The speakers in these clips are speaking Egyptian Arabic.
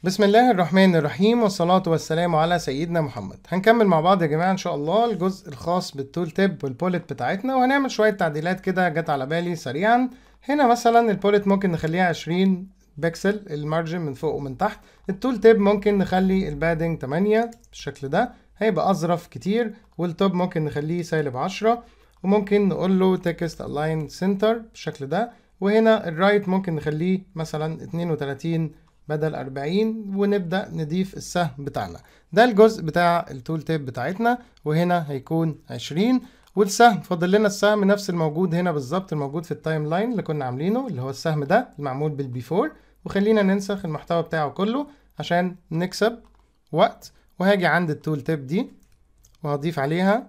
بسم الله الرحمن الرحيم والصلاة والسلام على سيدنا محمد هنكمل مع بعض يا جماعة إن شاء الله الجزء الخاص بالتول تيب والبولت بتاعتنا وهنعمل شوية تعديلات كده جت على بالي سريعا هنا مثلا البولت ممكن نخليها 20 بكسل المارجن من فوق ومن تحت التول تيب ممكن نخلي البادنج 8 بالشكل ده هيبقى أظرف كتير والتوب ممكن نخليه سالب 10 وممكن نقول له تكست الاين سنتر بالشكل ده وهنا الرايت ممكن نخليه مثلا 32 بدل 40 ونبدأ نضيف السهم بتاعنا ده الجزء بتاع التول تيب بتاعتنا وهنا هيكون 20 والسهم فاضل لنا السهم نفس الموجود هنا بالظبط الموجود في التايم لاين اللي كنا عاملينه اللي هو السهم ده المعمول بالبيفور وخلينا ننسخ المحتوى بتاعه كله عشان نكسب وقت وهاجي عند التول تيب دي وهضيف عليها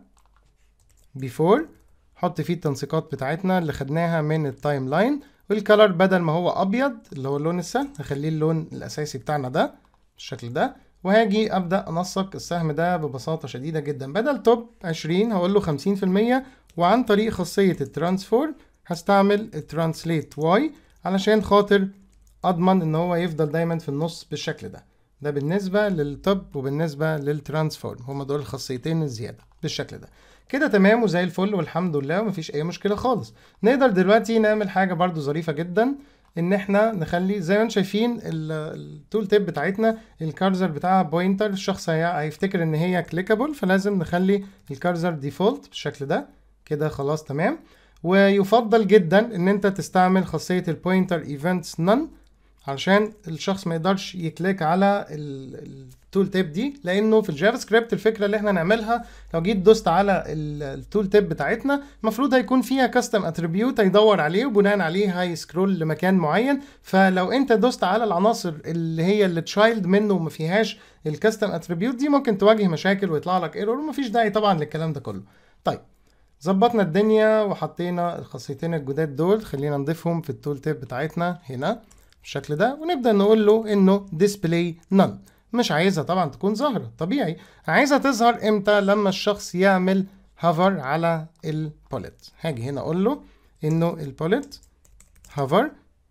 بيفور حط فيه التنسيقات بتاعتنا اللي خدناها من التايم لاين والكلر بدل ما هو ابيض اللي هو اللون السهم هخليه اللون الاساسي بتاعنا ده بالشكل ده وهاجي ابدا انسق السهم ده ببساطه شديده جدا بدل توب 20 هقول له 50% وعن طريق خاصيه الترانسفورم هستعمل الترانسليت واي علشان خاطر اضمن ان هو يفضل دايما في النص بالشكل ده ده بالنسبه للتوب وبالنسبه للترانسفورم هما دول الخاصيتين الزياده بالشكل ده كده تمام وزي الفل والحمد لله ومفيش اي مشكله خالص نقدر دلوقتي نعمل حاجه برضو ظريفه جدا ان احنا نخلي زي ما انتم شايفين التول تيب بتاعتنا الكارزر بتاعها بوينتر الشخص هيفتكر ان هي كليكابل فلازم نخلي الكارزر ديفولت بالشكل ده كده خلاص تمام ويفضل جدا ان انت تستعمل خاصيه البوينتر ايفنتس نون علشان الشخص ما يقدرش يكليك على التول تيب دي لانه في الجافا سكريبت الفكره اللي احنا نعملها لو جيت دوست على التول تيب بتاعتنا المفروض هيكون فيها كاستم اتريبيوت هيدور عليه وبناء عليه هيسكرول لمكان معين فلو انت دوست على العناصر اللي هي اللي تشايلد منه وما فيهاش الكاستم اتريبيوت دي ممكن تواجه مشاكل ويطلع لك ايرور ومفيش داعي طبعا للكلام ده كله طيب ظبطنا الدنيا وحطينا الخاصيتين الجداد دول خلينا نضيفهم في التول تيب بتاعتنا هنا بالشكل ده ونبدا نقول له انه display none مش عايزها طبعا تكون ظاهره طبيعي عايزها تظهر امتى لما الشخص يعمل هافر على البوليت هاجي هنا اقول له انه البوليت هافر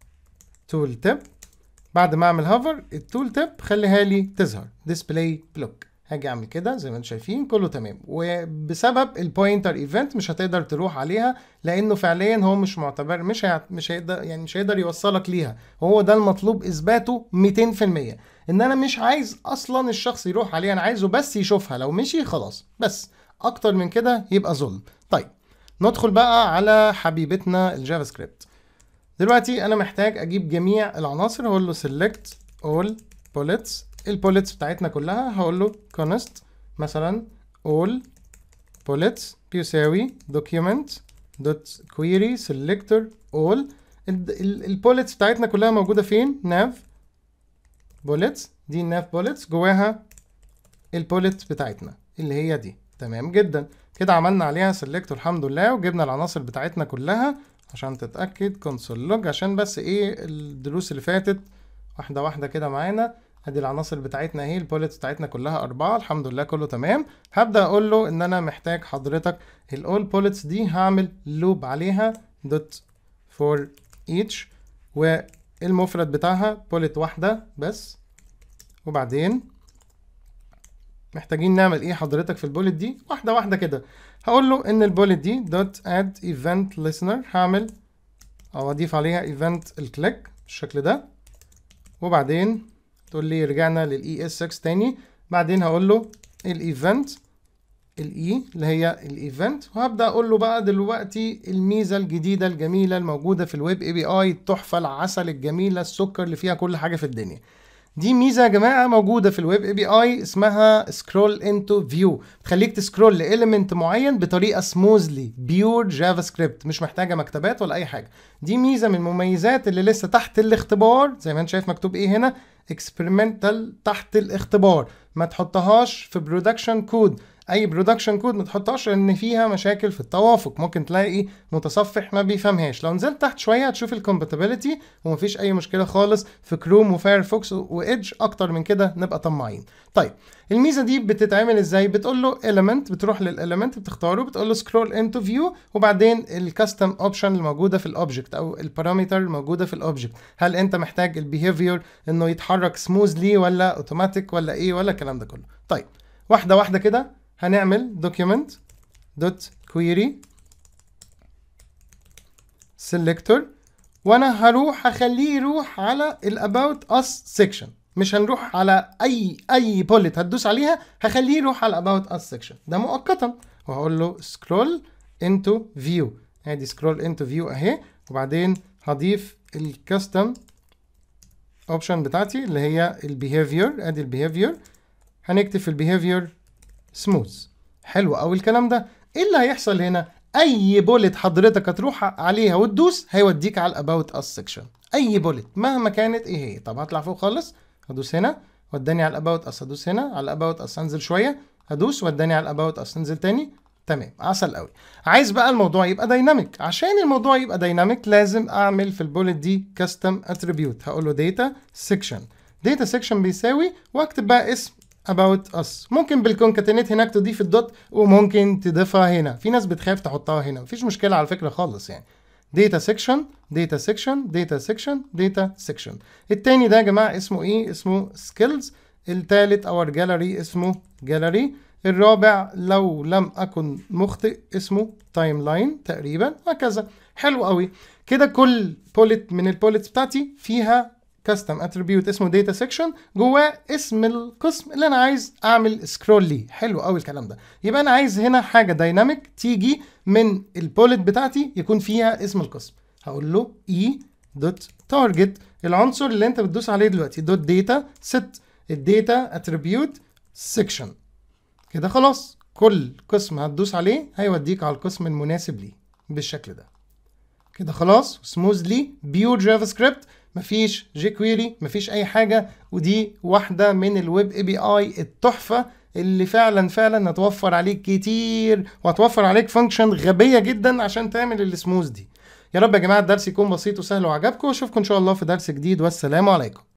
تول تيب بعد ما اعمل هافر التول تيب خليها لي تظهر display block هاجي اعمل كده زي ما انتم شايفين كله تمام وبسبب البوينتر ايفنت مش هتقدر تروح عليها لانه فعليا هو مش معتبر مش هي... مش هيقدر يعني مش هيقدر يوصلك ليها هو ده المطلوب اثباته 200% ان انا مش عايز اصلا الشخص يروح عليها انا عايزه بس يشوفها لو مشي خلاص بس اكتر من كده يبقى ظلم طيب ندخل بقى على حبيبتنا الجافا سكريبت دلوقتي انا محتاج اجيب جميع العناصر هقول له select all bullets البوليتس بتاعتنا كلها هقول له const مثلا all bullets بيساوي document dot query selector all البوليتس بتاعتنا كلها موجودة فين nav bullets دي الناف bullets جواها البوليت بتاعتنا اللي هي دي تمام جدا كده عملنا عليها select الحمد لله وجبنا العناصر بتاعتنا كلها عشان تتأكد console log عشان بس ايه الدروس اللي فاتت واحدة واحدة كده معانا ادي العناصر بتاعتنا اهي البوليتس بتاعتنا كلها أربعة الحمد لله كله تمام هبدأ أقول له إن أنا محتاج حضرتك الأول بوليتس دي هعمل لوب عليها دوت فور each والمفرد بتاعها بوليت واحدة بس وبعدين محتاجين نعمل ايه حضرتك في البوليت دي واحدة واحدة كده هقول له ان البوليت دي دوت اد ايفنت listener هعمل او اضيف عليها ايفنت الكليك بالشكل ده وبعدين تقول لي رجعنا للاي اس 6 تاني بعدين هقول له الايفنت الاي اللي هي الايفنت وهبدا اقول له بقى دلوقتي الميزه الجديده الجميله الموجوده في الويب اي بي اي التحفه العسل الجميله السكر اللي فيها كل حاجه في الدنيا دي ميزه يا جماعه موجوده في الويب اي بي اي اسمها سكرول انتو فيو تخليك تسكرول لاليمنت معين بطريقه سموزلي بيور جافا سكريبت مش محتاجه مكتبات ولا اي حاجه دي ميزه من المميزات اللي لسه تحت الاختبار زي ما انت شايف مكتوب ايه هنا اكسبيرمنتال تحت الاختبار ما تحطهاش في برودكشن كود اي برودكشن كود ما تحطهاش لان فيها مشاكل في التوافق ممكن تلاقي متصفح ما بيفهمهاش لو نزلت تحت شويه هتشوف الكومباتيبلتي ومفيش اي مشكله خالص في كروم وفايرفوكس وايدج اكتر من كده نبقى طماعين طيب الميزه دي بتتعمل ازاي بتقول له element بتروح للاليمنت بتختاره بتقول له سكرول انتو فيو وبعدين الكاستم اوبشن الموجوده في الاوبجكت او البارامتر الموجوده في الاوبجكت هل انت محتاج البيهيفير انه يتحرك سموزلي ولا اوتوماتيك ولا ايه ولا الكلام ده كله طيب واحده واحده كده هنعمل document دوت كويري selector وانا هروح اخليه يروح على الاباوت اس سيكشن مش هنروح على اي اي بولت هتدوس عليها هخليه يروح على about us section ده مؤقتا وهقول له scroll into view ادي scroll into view اهي وبعدين هضيف الكاستم اوبشن بتاعتي اللي هي البيهيفير ادي البيهيفير هنكتب في البيهيفير سموث حلو قوي الكلام ده ايه اللي هيحصل هنا اي بولت حضرتك هتروح عليها وتدوس هيوديك على الاباوت اس سيكشن اي بولت مهما كانت ايه هي طب هطلع فوق خالص هدوس هنا وداني على الاباوت اس هدوس هنا على الاباوت اس انزل شويه هدوس وداني على الاباوت اس انزل تاني تمام عسل قوي عايز بقى الموضوع يبقى دايناميك عشان الموضوع يبقى دايناميك لازم اعمل في البولت دي كاستم اتريبيوت هقول له داتا سيكشن داتا سيكشن بيساوي واكتب بقى اسم about us ممكن بالكونكاتينيت هناك تضيف الدوت وممكن تضيفها هنا في ناس بتخاف تحطها هنا مفيش مشكله على فكره خالص يعني داتا سيكشن داتا سيكشن داتا سيكشن داتا سيكشن التاني ده يا جماعه اسمه ايه اسمه سكيلز التالت اور جاليري اسمه جاليري الرابع لو لم اكن مخطئ اسمه تايم لاين تقريبا وهكذا حلو قوي كده كل بوليت من البوليتس بتاعتي فيها كاستم اتريبيوت اسمه داتا سيكشن جواه اسم القسم اللي انا عايز اعمل سكرول ليه حلو قوي الكلام ده يبقى انا عايز هنا حاجه دايناميك تيجي من البوليت بتاعتي يكون فيها اسم القسم هقول له اي دوت تارجت العنصر اللي انت بتدوس عليه دلوقتي دوت داتا ست الداتا اتريبيوت سيكشن كده خلاص كل قسم هتدوس عليه هيوديك على القسم المناسب ليه بالشكل ده كده خلاص سموزلي بيور جافا سكريبت مفيش جي كويري مفيش اي حاجه ودي واحده من الويب اي بي اي التحفه اللي فعلا فعلا هتوفر عليك كتير وهتوفر عليك فانكشن غبيه جدا عشان تعمل السموز دي يا رب يا جماعه الدرس يكون بسيط وسهل وعجبكم واشوفكم ان شاء الله في درس جديد والسلام عليكم